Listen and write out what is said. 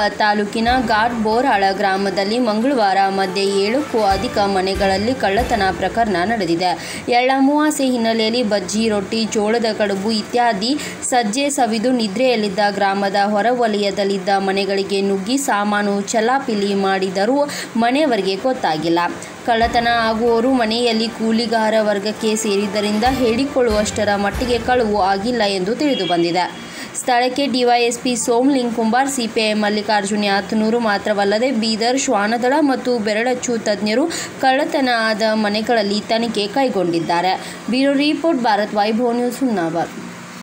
ತಾಲೂಕಿನ ಘಾಟ್ ಬೋರಾಳ ಗ್ರಾಮದಲ್ಲಿ ಮಂಗಳವಾರ ಮಧ್ಯೆ ಏಳಕ್ಕೂ ಅಧಿಕ ಮನೆಗಳಲ್ಲಿ ಕಳ್ಳತನ ಪ್ರಕರಣ ನಡೆದಿದೆ ಎಳ್ಳಮುವಾಸೆ ಹಿನ್ನೆಲೆಯಲ್ಲಿ ಬಜ್ಜಿ ರೊಟ್ಟಿ ಜೋಳದ ಕಡುಬು ಇತ್ಯಾದಿ ಸಜ್ಜೆ ಸವಿದು ನಿದ್ರೆಯಲ್ಲಿದ್ದ ಗ್ರಾಮದ ಹೊರವಲಯದಲ್ಲಿದ್ದ ಮನೆಗಳಿಗೆ ನುಗ್ಗಿ ಸಾಮಾನು ಚಲಾಪಿಲಿ ಮಾಡಿದರೂ ಮನೆಯವರಿಗೆ ಗೊತ್ತಾಗಿಲ್ಲ ಕಳ್ಳತನ ಆಗುವವರು ಮನೆಯಲ್ಲಿ ಕೂಲಿಗಾರ ವರ್ಗಕ್ಕೆ ಸೇರಿದ್ದರಿಂದ ಹೇಳಿಕೊಳ್ಳುವಷ್ಟರ ಮಟ್ಟಿಗೆ ಕಳುವು ಆಗಿಲ್ಲ ಎಂದು ತಿಳಿದು ಬಂದಿದೆ ಸ್ಥಳಕ್ಕೆ ಡಿವೈಎಸ್ಪಿ ಸೋಮಲಿಂಗ್ ಕುಂಬಾರ್ ಸಿಪಿಐ ಮಲ್ಲಿಕಾರ್ಜುನ ಯಾತನೂರು ಮಾತ್ರವಲ್ಲದೆ ಬೀದರ್ ಶ್ವಾನದಳ ಮತ್ತು ಬೆರಳಚ್ಚು ತಜ್ಞರು ಕಳ್ಳತನ ಆದ ಮನೆಗಳಲ್ಲಿ ತನಿಖೆ ಕೈಗೊಂಡಿದ್ದಾರೆ bureau report Bharat Vaibhav news Humnabad